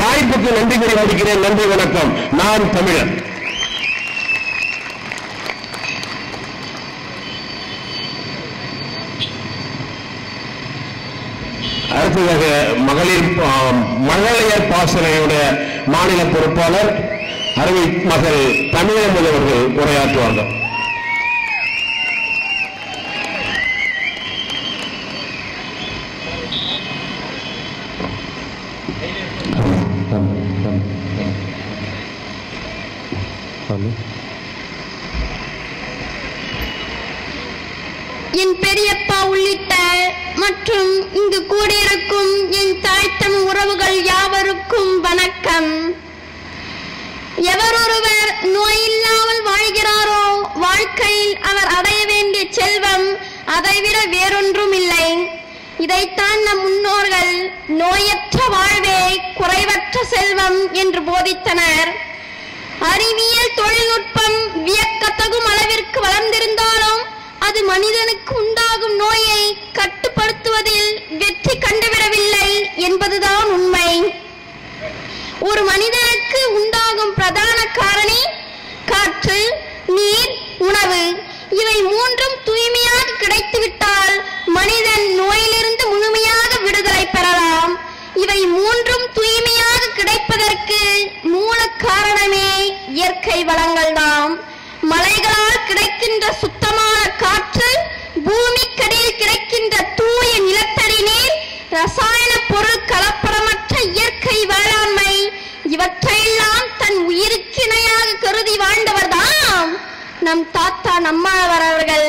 வாய்ப்புக்கு நன்றி கூறி முடிக்கிறேன் நன்றி வணக்கம் நான் தமிழன் அடுத்ததாக மகளிர் ஆ, மழலையர் பாசனையோட மாநில பொறுப்பாளர் அருமை மகள் தமிழமுது அவர்கள் உரையாற்றுவார்கள் என் பெரியப்பா உள்ளிட்ட மற்றும் இங்கு கூடியிருக்கும் என் தாய்த்தம் உறவுகள் யாவருக்கும் வணக்கம் எவரொருவர் நோயில்லாமல் வாழ்கிறாரோ வாழ்க்கையில் அவர் அடைய வேண்டிய செல்வம் அதைவிட வேறொன்றும் இல்லை இதைத்தான் நம் முன்னோர்கள் நோயற்ற வாழ்வே குறைவற்ற செல்வம் என்று போதித்தனர் அறிவியல் தொழில்நுட்பம் வியக்கத்தகும் அளவிற்கு வளர்ந்திருந்தாலும் அது மனிதனுக்கு உண்டாகும் நோயை கட்டுப்படுத்துவதில் வெற்றி கண்டுவிடவில்லை என்பதுதான் உண்மை ஒரு மனிதனுக்கு உண்டாகும் பிரதான காரணி காற்று நீர் உணவு இவை மூன்றும் தூய்மையாக கிடைத்துவிட்டால் மனிதன் நோயிலிருந்து முழுமையாக விடுதலை பெறலாம் இவை மூன்றும் தூய்மையாக கிடைப்பதற்கு மூல காரணமே இயற்கை வளங்கள்தாம் மலைகளால் கிடைக்கின்ற சுத்தமான காற்று பூமிக்கடியில் கிடைக்கின்ற தூய நிலத்தடி நீர் ரசாயன பொருள் கலப்படமற்ற இயற்கை வேளாண்மை இவற்றையெல்லாம் தன் உயிருக்கு இணையாக கருதி வாழ்ந்தவர்தாம் நம் தாத்தா நம்மாழ்வார் அவர்கள்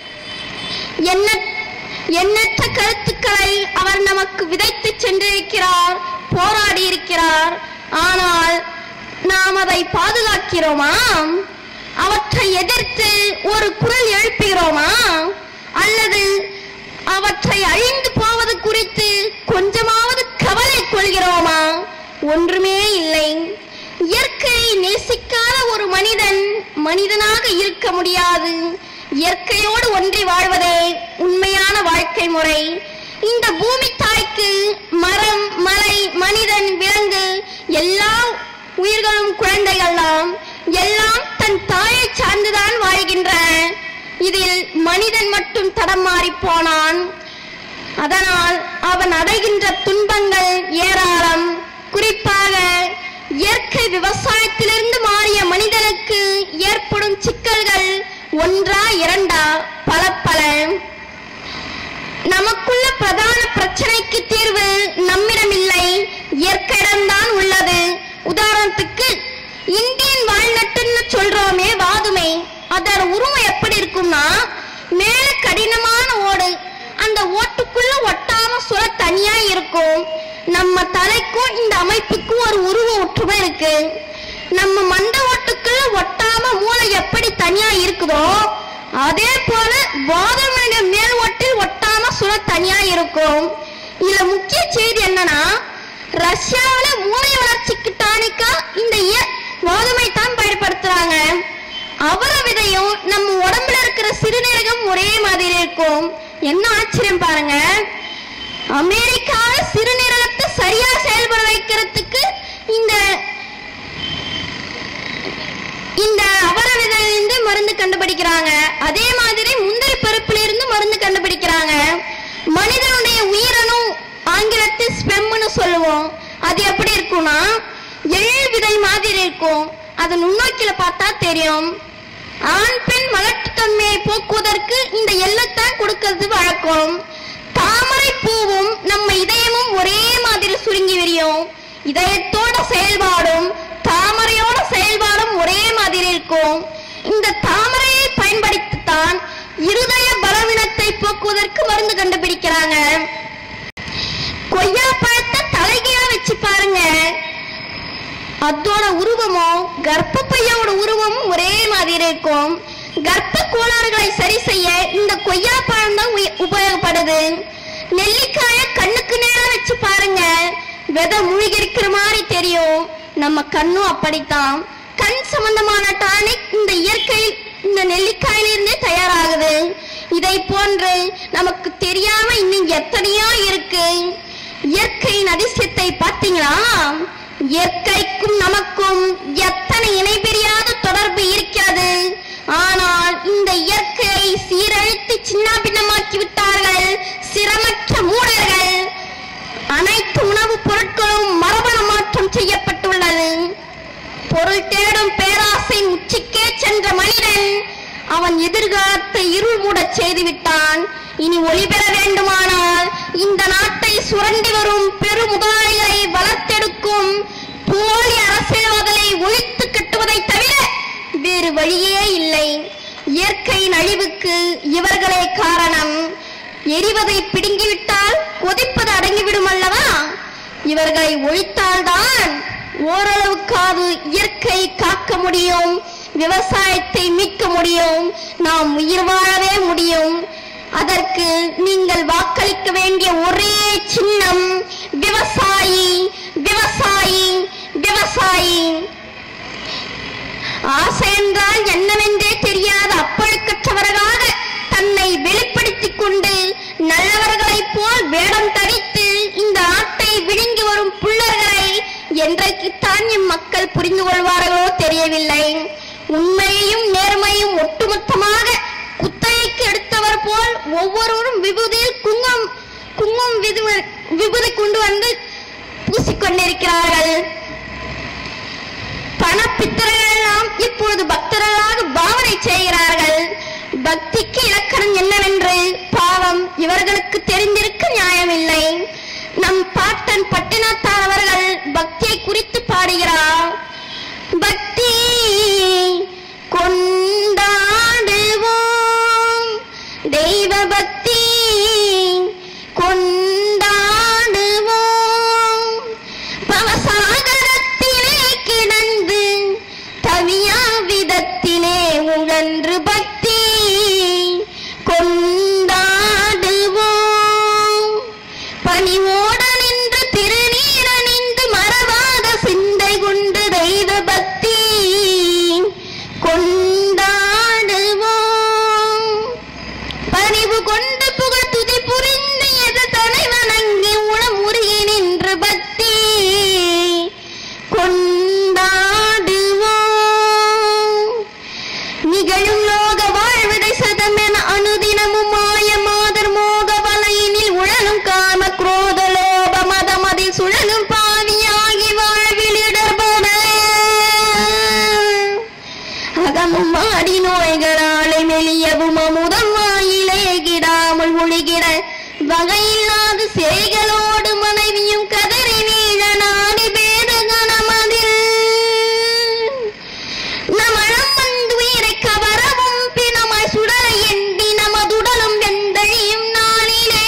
என்ன எண்ணற்ற கருத்துக்களை அவர் நமக்கு விதைத்து சென்றிருக்கிறார் போராடி இருக்கிறார் ஆனால் நாம் அதை பாதுகாக்கிறோமா அவற்றை எதிர்த்து ஒரு குரல் எழுப்புகிறோமா அல்லது அவற்றை அழிந்து போவது குறித்து கொஞ்சமாவது கவலை கொள்கிறோமா ஒன்றுமே இல்லை இயற்கையை நேசிக்காத ஒரு மனிதன் மனிதனாக இருக்க முடியாது இயற்கையோடு ஒன்றி வாழ்வதே உண்மையான வாழ்க்கை முறை இந்த பூமி தாய்க்கு மரம் மலை மனிதன் விலங்கு எல்லா உயிர்களும் குழந்தைகள்லாம் எல்லாம் தன் தாயை சார்ந்துதான் வாழ்கின்றன இதில் மனிதன் மட்டும் தடம் மாறிப் போனான் அதனால் அவன் அடைகின்ற துன்பங்கள் ஏராளம் குறிப்பாக இயற்கை விவசாயத்திலிருந்து மாறிய மனிதனுக்கு ஏற்படும் சிக்கல்கள் ஒன்றா இரண்டா பல பல நமக்குள்ள பிரதான பிரச்சனைக்கு தீர்வு நம்மிடம் இல்லை இயற்கையிடம்தான் உள்ளது உதாரணத்துக்கு இந்தியன் வால்நட்டுன்னு சொல்றோமே வாதுமை அதோட உருவம் எப்படி இருக்கும்னா மேல கடினமான ஓடு அந்த ஓட்டுக்குள்ள ஒட்டாம சுர தனியா இருக்கும் நம்ம தலைக்கும் இந்த அமைப்புக்கும் ஒரு உருவ ஒற்றுமை இருக்கு நம்ம மண்ட ஓட்டுக்குள்ள ஒட்டாம மூளை எப்படி தனியா இருக்குதோ அதே போல வாதமனிட மேல் ஓட்டில் ஒட்டாம சுர தனியா இருக்கும் இதுல முக்கிய செய்தி என்னன்னா ரஷ்யாவுல மூளை வளர்ச்சிக்கு டானிக்கா இந்த இய- வாதுமை தான் பயன்படுத்துறாங்க அவர விதையும் நம்ம உடம்புல இருக்கிற சிறுநீரகம் ஒரே மாதிரி இருக்கும் என்ன ஆச்சரியம் பாருங்க அமெரிக்கால சிறுநீரகத்தை சரியா செயல்பட வைக்கிறதுக்கு இந்த இந்த அவர விதையிலிருந்து மருந்து கண்டுபிடிக்கிறாங்க அதே மாதிரி முந்திரி பருப்புல இருந்து மருந்து கண்டுபிடிக்கிறாங்க மனிதனுடைய உயிரணு ஆங்கிலத்தில் ஸ்பெம்னு சொல்லுவோம் அது எப்படி இருக்கும்னா எள் விதை மாதிரி இருக்கும் அது நுண்ணோக்கில பார்த்தா தெரியும் ஆண் பெண் மலட்டுத்தன்மையை போக்குவதற்கு இந்த எள்ளத்தான் கொடுக்கிறது வழக்கம் தாமரை பூவும் நம்ம இதயமும் ஒரே மாதிரி சுருங்கி விரியும் இதயத்தோட செயல்பாடும் தாமரையோட செயல்பாடும் ஒரே மாதிரி இருக்கும் இந்த தாமரையை பயன்படுத்தித்தான் இருதய பலவீனத்தை போக்குவதற்கு மருந்து கண்டுபிடிக்கிறாங்க கொய்யா பழத்தை தலைகீழா வச்சு பாருங்க அதோட உருவமும் கர்ப்பப்பையோட உருவமும் ஒரே மாதிரி இருக்கும் கர்ப்ப கோளாறுகளை சரி செய்ய இந்த கொய்யா பழம் தான் உய- உபயோகப்படுது நெல்லிக்காய கண்ணுக்கு நேரா வச்சு பாருங்க விதை மூழ்கி இருக்கிற மாதிரி தெரியும் நம்ம கண்ணும் அப்படித்தான் கண் சம்பந்தமான டானிக் இந்த இயற்கையில் இந்த நெல்லிக்காயிலிருந்தே தயாராகுது இதை போன்று நமக்கு தெரியாம இன்னும் எத்தனையோ இருக்கு இயற்கையின் அதிசயத்தை பார்த்தீங்களா இயற்கைக்கும் நமக்கும் எத்தனை இணை பிரியாத தொடர்பு இருக்கிறது ஆனால் இந்த இயற்கையை சீரழித்து சின்னாபின்னமாக்கி விட்டார்கள் சிரமற்ற மூடர்கள் அனைத்து உணவுப் பொருட்களும் மரபணு மாற்றம் செய்யப்பட்டுள்ளது பொருள் தேடும் பேராசை உச்சிக்கே சென்ற மனிதன் அவன் எதிர்காலத்தை இருள் மூடச் செய்துவிட்டான் இனி ஒளி பெற வேண்டுமானால் இந்த நாட்டை சுரண்டி வரும் பெருமுதலாளிகளை வளர்த்தெடுக்கும் போலி அரசியல்வாதலை ஒழித்து கட்டுவதை தவிர வேறு வழியே இல்லை இயற்கையின் அழிவுக்கு இவர்களே காரணம் எரிவதை பிடுங்கிவிட்டால் கொதிப்பது அடங்கிவிடும் அல்லவா இவர்களை ஒழித்தால்தான் ஓரளவுக்காவது இயற்கை காக்க முடியும் விவசாயத்தை மீட்க முடியும் நாம் உயிர் வாழவே முடியும் அதற்கு நீங்கள் வாக்களிக்க வேண்டிய ஒரே சின்னம் விவசாயி விவசாயி விவசாயி ஆசை என்றால் என்னவென்றே தெரியாத அப்பழுக்கற்றவர்களாக தன்னை வெளிப்படுத்திக் கொண்டு நல்லவர்களைப் போல் வேடம் தரித்து இந்த நாட்டை விழுங்கி வரும் புள்ளர்களை என்றைக்குத்தான் இம்மக்கள் புரிந்து கொள்வார்களோ தெரியவில்லை உண்மையையும் நேர்மையும் ஒட்டுமொத்தமாக குத்தகைக்கு எடுத்தவர் போல் ஒவ்வொருவரும் விபூதியில் குங்கம் குங்கும் விது- விபூதி கொண்டு வந்து பூசிக்கொண்டிருக்கிறார்கள் பணப்பித்தர்கள் எல்லாம் இப்பொழுது பக்தர்களாக பாவனை செய்கிறார்கள் பக்திக்கு இலக்கணம் என்னவென்று பாவம் இவர்களுக்கு தெரிந்திருக்க நியாயமில்லை நம் பாட்டன் பட்டினத்தார் அவர்கள் பக்தியை குறித்து பாடுகிறார் பக்தி கொண்டாடுவோம் தெய்வ பக்தி கொண்டாடுவோம் பவசாகரத்திலே கிடந்து தவியா விதத்திலே உழன்று பக்தி கொண்டாடுவோம் பணிவோடு நின்று திருநீரணிந்து மறவாத சிந்தை கொண்டு தெய்வ பக்தி கொண்டாடுவோம் பணிவு கொண்டு புகழ் துதி புரிந்து எது தலை வணங்கி உளம் உருகி நின்று பக்தி கொண்டாடுவோம் நிகழும் லோக வாழ்விடை சதமென அனுதினமும் மாய மாதர் மோக வலையினில் உழலும் காம குரோத லோப மதமதில் சுழலும் பாவியாகி வாழ்வில் இடர்பட அகமும் மாடி நோய்களாலே மெலியவும் அமுதம் வாயிலே கிடாமல் ஒழிகிற வகையில்லாத சேகளோடு மனைவியும் கதறி வீழ நாடி பேத கணமதில் நமழம் வந்து உயிரை கவரவும் பிணமாய் சுடர எண்டி நமதுடலும் வெந்தழியும் நாளிலே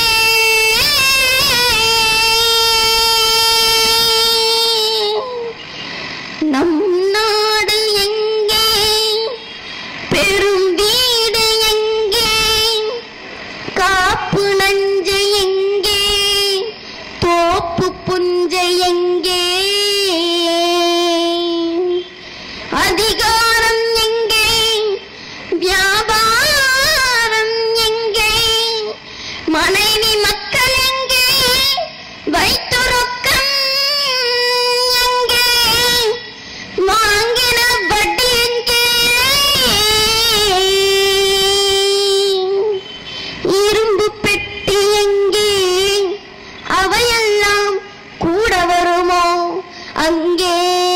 நம் நாடு எங்கே பெரும் வீடு எங்கே காப்பு நஞ்சு எங்கே தோப்பு புஞ்சை எங்கே அதிகாரம் எங்கே வியாபாரம் எங்கே மனைவி மக்கள் எங்கே வைத்துறக்கம் எங்கே வாங்கின வட்டி எங்கே இரும்பு பெட்டி எங்கே அவையெல்லாம் கூட வருமோ அங்கே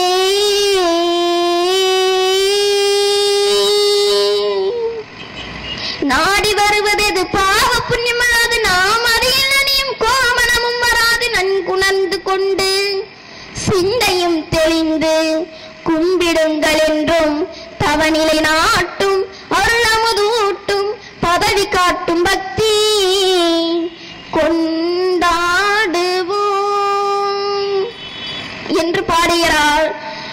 நாடி வருவதெது பாவ புண்ணியமல்லாது நாம் அதில் அணியும் கோமணமும் வராது நன்குணர்ந்து கொண்டு சிந்தையும் தெளிந்து கும்பிடுங்கள் என்றும் தவநிலை நாட்டும் அருளமுதூட்டும் பதவி காட்டும் பக்தி கொண்டாடுவோம் என்று பாடுகிறாள்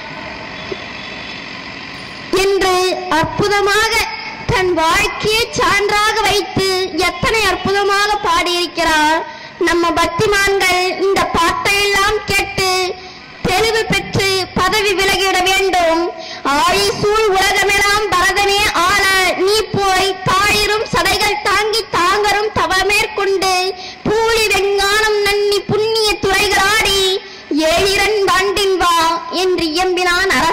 என்று அற்புதமாக தன் வாழ்க்கையை சான்றாக வைத்து எத்தனை அற்புதமாக பாடியிருக்கிறார் நம்ம பக்திமான்கள் இந்த பாட்டையெல்லாம் கேட்டு தெளிவு பெற்று பதவி விலகிவிட வேண்டும் ஆழிசூழ் உலகமெல்லாம் பரதனே ஆள நீ போய் தாழிரும் சடைகள் தாங்கி தாங்கரும் தவமேற்கொண்டு பூழி வெங்கானம் நன்னி புண்ணிய துறைகளாடி ஏழிரன் பாண்டின் வா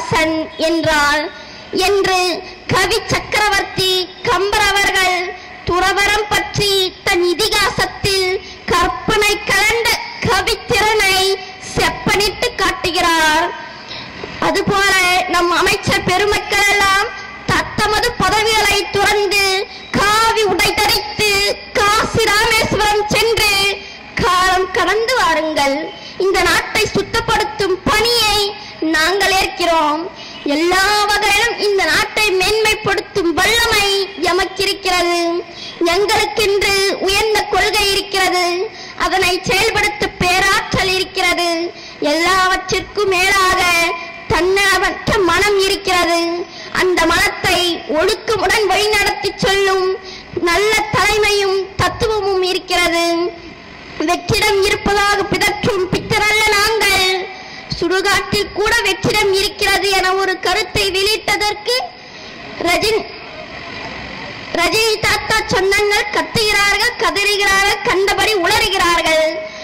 அரசன் என்றால் என்று கவி சக்கரவர்த்தி கம்பர் அவர்கள் துறவரம் பற்றி தன் இதிகாசத்தில் கற்பனை கலந்த கவித்திறனை செப்பனிட்டு காட்டுகிறார் அதுபோல நம் அமைச்சர் பெருமக்கள் எல்லாம் தத்தமது பதவிகளை துறந்து காவி உடை தரித்து காசி ராமேஸ்வரம் சென்று காலம் கடந்து வாருங்கள் இந்த நாட்டை சுத்தப்படுத்தும் பணியை நாங்கள் ஏற்கிறோம் எல்லா வகையிலும் இந்த நாட்டை மேன்மைப்படுத்தும் வல்லமை எமக்கிருக்கிறது எங்களுக்கென்று உயர்ந்த கொள்கை இருக்கிறது அதனை செயல்படுத்த பேராற்றல் இருக்கிறது எல்லாவற்றிற்கும் மேலாக தன்னலமற்ற மனம் இருக்கிறது அந்த மனத்தை ஒழுக்கமுடன் வழிநடத்தி சொல்லும் நல்ல தலைமையும் தத்துவமும் இருக்கிறது வெற்றிடம் இருப்பதாக பிதற்றும் பித்தரல்ல நாங்கள் சுடுகாட்டில் கூட வெற்றிடம் இருக்கிறது என ஒரு கருத்தை வெளியிட்டதற்கு ரஜினி ரஜினி தாத்தா சொந்தங்கள் கத்துகிறார்கள் கதறுகிறார்கள் கண்டபடி உளறுகிறார்கள்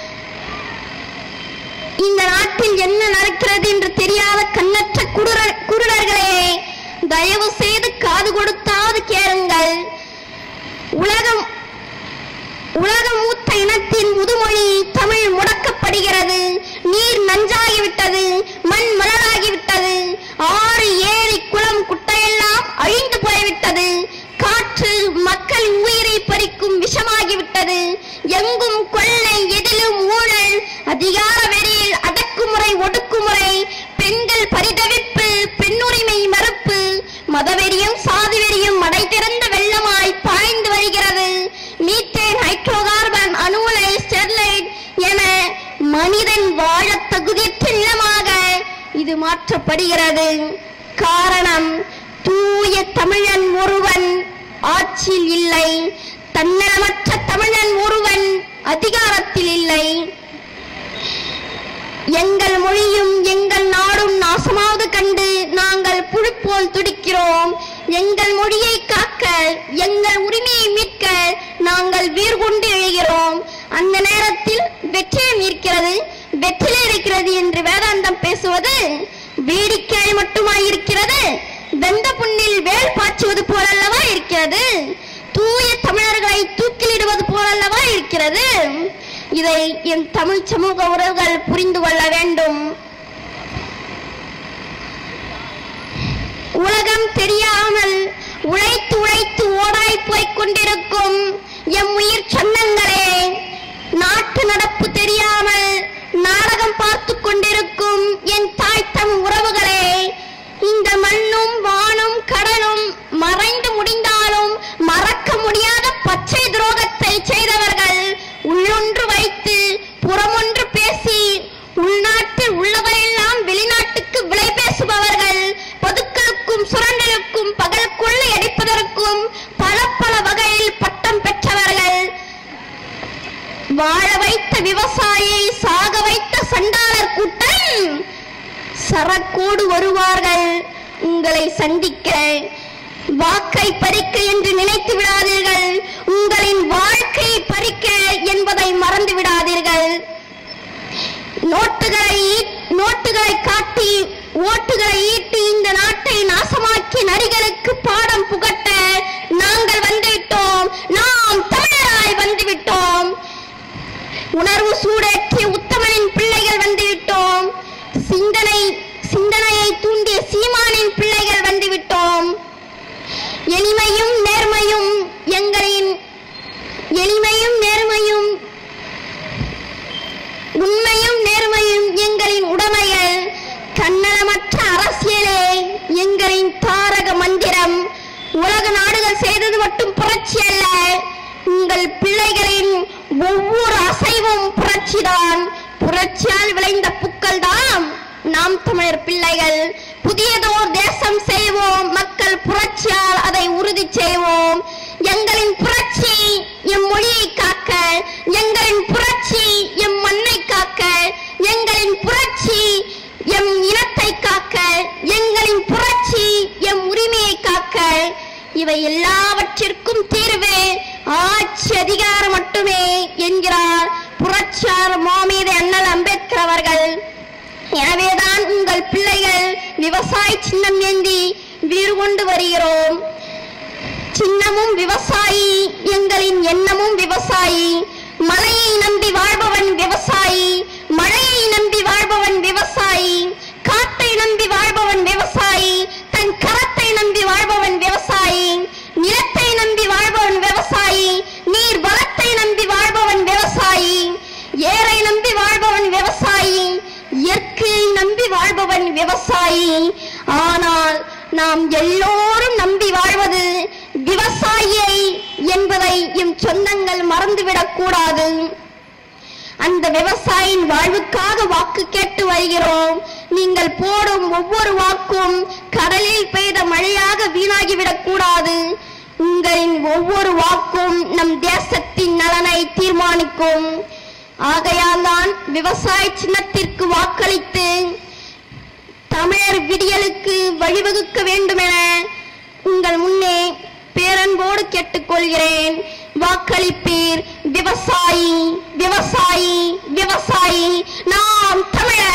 இந்த நாட்டில் என்ன நடக்கிறது என்று தெரியாத கண்ணற்ற குருடர் குருடர்களே தயவு செய்து காது கொடுத்தாவது கேளுங்கள் உலகம் உலக மூத்த இனத்தின் முதுமொழி தமிழ் முடக்கப்படுகிறது நீர் நஞ்சாகிவிட்டது மண் மலராகிவிட்டது ஆறு ஏரி குளம் குட்டையெல்லாம் அழிந்து போய்விட்டது காற்று மக்கள் உயிரை பறிக்கும் விஷமாகிவிட்டது எங்கும் கொள்ளை எதிலும் ஊழல் அதிகார வெறியில் அடக்குமுறை ஒடுக்குமுறை பெண்கள் பரிதவிப்பு பெண்ணுரிமை மறுப்பு மதவெறியும் சாதி வெறியும் மடை திறந்த வெள்ளமாய் பாய்ந்து வருகிறது மீத்தேன் ஹைட்ரோகார்பன் அணு உலை ஸ்டெர்லைட் என மனிதன் வாழத் தகுதியற்ற நிலமாக இது மாற்றப்படுகிறது காரணம் தூய தமிழன் ஒருவன் ஆட்சியில் இல்லை தன்னலமற்ற தமிழன் ஒருவன் அதிகாரத்தில் இல்லை எங்கள் மொழியும் எங்கள் நாடும் நாசமாவது கண்டு நாங்கள் புழு போல் துடிக்கிறோம் எங்கள் மொழியை காக்க எங்கள் உரிமையை மீட்க நாங்கள் வீர் கொண்டு எழுகிறோம் அந்த நேரத்தில் வெற்றிடம் இருக்கிறது வெற்றிலே இருக்கிறது என்று வேதாந்தம் பேசுவது வேடிக்கை மட்டுமா இருக்கிறது வெந்த புண்ணில் வேல் பாய்ச்சுவது போலல்லவா இருக்கிறது தூய தமிழர்களை தூக்கிலிடுவது போலல்லவா இருக்கிறது இதை என் தமிழ் சமூக உறவுகள் புரிந்து கொள்ள வேண்டும் உலகம் தெரியாமல் உழைத்து உழைத்து ஓடாய் போய்க் கொண்டிருக்கும் எம் உயிர் சொந்தங்களே நாட்டு நடப்பு தெரியாமல் நாடகம் பார்த்து கொண்டிருக்கும் என் தாய் தம் உறவுகளே இந்த மண்ணும் வானும் கடலும் மறைந்து முடிந்தாலும் மறக்க முடியாத பச்சை துரோகத்தை செய்தவர்கள் உள்ளொன்று வைத்து புறமொன்று பேசி உள்நாட்டில் உள்ளவரெல்லாம் வெளிநாட்டுக்கு விலை பேசுபவர்கள் பதுக்கலுக்கும் சுரண்டலுக்கும் பகல் கொள்ளை அடிப்பதற்கும் பல பல வகையில் பட்டம் பெற்றவர்கள் வாழ வைத்த விவசாயியை சாக வைத்த சண்டாளர் கூட்டம் சரக்கோடு வருவார்கள் உங்களை சந்திக்க வாக்கை பறிக்க என்று நினைத்து விடாதீர்கள் உங்களின் வாழ்க்கை பறிக்க என்பதை மறந்து விடாதீர்கள் நோட்டுகளை ஈ- நோட்டுகளை காட்டி ஓட்டுகளை ஈட்டி இந்த நாட்டை நாசமாக்கி நரிகளுக்கு பாடம் புகட்ட நாங்கள் வந்துவிட்டோம் நாம் தமிழராய் வந்துவிட்டோம் உணர்வு சூடேற்றிய உத்தமனின் பிள்ளைகள் வந்துவிட்டோம் சிந்தனை சிந்தனையை தூண்டிய சீமானின் பிள்ளைகள் வந்துவிட்டோம் எளிமையும் நேர்மையும் எங்களின் எளிமையும் நேர்மையும் உண்மையும் நேர்மையும் எங்களின் உடைமைகள் தன்னலமற்ற அரசியலே எங்களின் தாரக மந்திரம் உலக நாடுகள் செய்தது மட்டும் புரட்சி அல்ல உங்கள் பிள்ளைகளின் ஒவ்வொரு அசைவும் புரட்சிதான் புரட்சியால் விளைந்த புக்கள் தான் நாம் தமிழர் பிள்ளைகள் புதியதோர் தேசம் செய்வோம் மக்கள் புரட்சியால் அதை உறுதி செய்வோம் எங்களின் புரட்சி எம் மொழியை காக்க எங்களின் புரட்சி எம் மண்ணை காக்க எங்களின் புரட்சி எம் இனத்தை காக்க எங்களின் புரட்சி எம் உரிமையை காக்க இவை எல்லாவற்றிற்கும் தீர்வு ஆட்சி அதிகாரம் மட்டுமே என்கிறார் புரட்சியாளர் மாமீது அண்ணல் அம்பேத்கர் அவர்கள் எனவேதான் உங்கள் பிள்ளைகள் விவசாய விவசாய சின்னம் ஏந்தி வீறு கொண்டு வருகிறோம் சின்னமும் விவசாயி எங்களின் எண்ணமும் விவசாயி மலையை நம்பி வாழ்பவன் விவசாயி மழையை நம்பி வாழ்பவன் விவசாயி காற்றை நம்பி வாழ்பவன் விவசாயி தன் கரத்தை நம்பி வாழ்பவன் விவசாயி நிலத்தை நம்பி வாழ்பவன் விவசாயி நீர் வளத்தை நம்பி வாழ்பவன் விவசாயி ஏரை நம்பி வாழ்பவன் விவசாயி இயற்கையை நம்பி வாழ்பவன் விவசாயி ஆனால் நாம் எல்லோரும் நம்பி வாழ்வது விவசாயியை என்பதை எம் சொந்தங்கள் மறந்துவிடக் கூடாது அந்த விவசாயியின் வாழ்வுக்காக வாக்கு கேட்டு வருகிறோம் நீங்கள் போடும் ஒவ்வொரு வாக்கும் கடலில் பெய்த மழையாக வீணாகிவிடக் கூடாது உங்களின் ஒவ்வொரு வாக்கும் நம் தேசத்தின் நலனை தீர்மானிக்கும் ஆகையால்தான் விவசாய சின்னத்திற்கு வாக்களித்து தமிழர் விடியலுக்கு வழிவகுக்க வேண்டுமென உங்கள் முன்னே பேரன்போடு கேட்டுக்கொள்கிறேன் வாக்களிப்பீர் விவசாயி விவசாயி விவசாயி நாம் தமிழர்